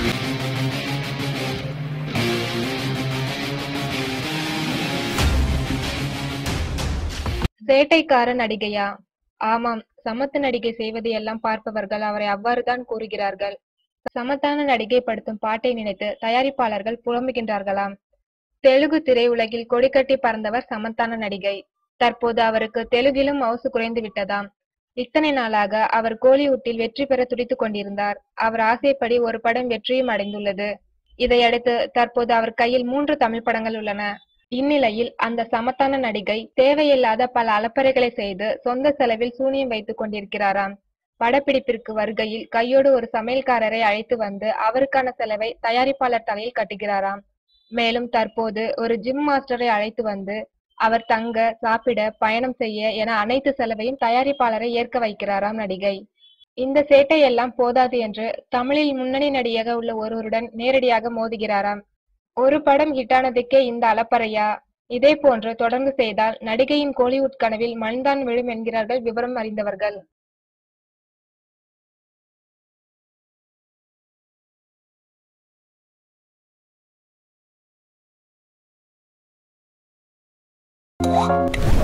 சேட்டைக்கார நடிகையா ஆமாம் சமத்து நடிகை செய்வது எல்லாம் பார்ப்பவர்கள் அவரை அவ்வாறுதான் கூறுகிறார்கள் சமத்தான நடிகை படுத்தும் பாட்டை நினைத்து தயாரிப்பாளர்கள் புலம்புகின்றார்களாம் தெலுங்கு திரையுலகில் கொடிக்கட்டி பறந்தவர் சமத்தான நடிகை தற்போது அவருக்கு தெலுங்கிலும் மவுசு குறைந்து விட்டதாம் இத்தனை நாளாக அவர் கோலிவுட்டில் வெற்றி பெற துடித்துக் கொண்டிருந்தார் அவர் ஆசைப்படி ஒரு படம் வெற்றியும் அடைந்துள்ளது இதையடுத்து தற்போது அவர் கையில் மூன்று தமிழ் படங்கள் உள்ளன இந்நிலையில் அந்த சமத்தான நடிகை தேவையில்லாத பல அலப்பறைகளை செய்து சொந்த செலவில் சூனியம் வைத்துக் கொண்டிருக்கிறாராம் படப்பிடிப்பிற்கு வருகையில் கையோடு ஒரு சமையல்காரரை அழைத்து வந்து அவருக்கான செலவை தயாரிப்பாளர் தலையில் கட்டுகிறாராம் மேலும் தற்போது ஒரு ஜிம் மாஸ்டரை அழைத்து வந்து அவர் தங்க சாப்பிட பயணம் செய்ய என அனைத்து செலவையும் தயாரிப்பாளரை ஏற்க வைக்கிறாராம் நடிகை இந்த சேட்டை எல்லாம் போதாது என்று தமிழில் முன்னணி நடிகையாக உள்ள ஒருவருடன் நேரடியாக மோதுகிறாராம் ஒரு படம் ஹிட்டானதுக்கே இந்த அலப்பறையா இதே போன்று தொடர்ந்து செய்தால் நடிகையின் கோலிவுட் கனவில் மண்தான் விழும் என்கிறார்கள் விவரம் அறிந்தவர்கள் you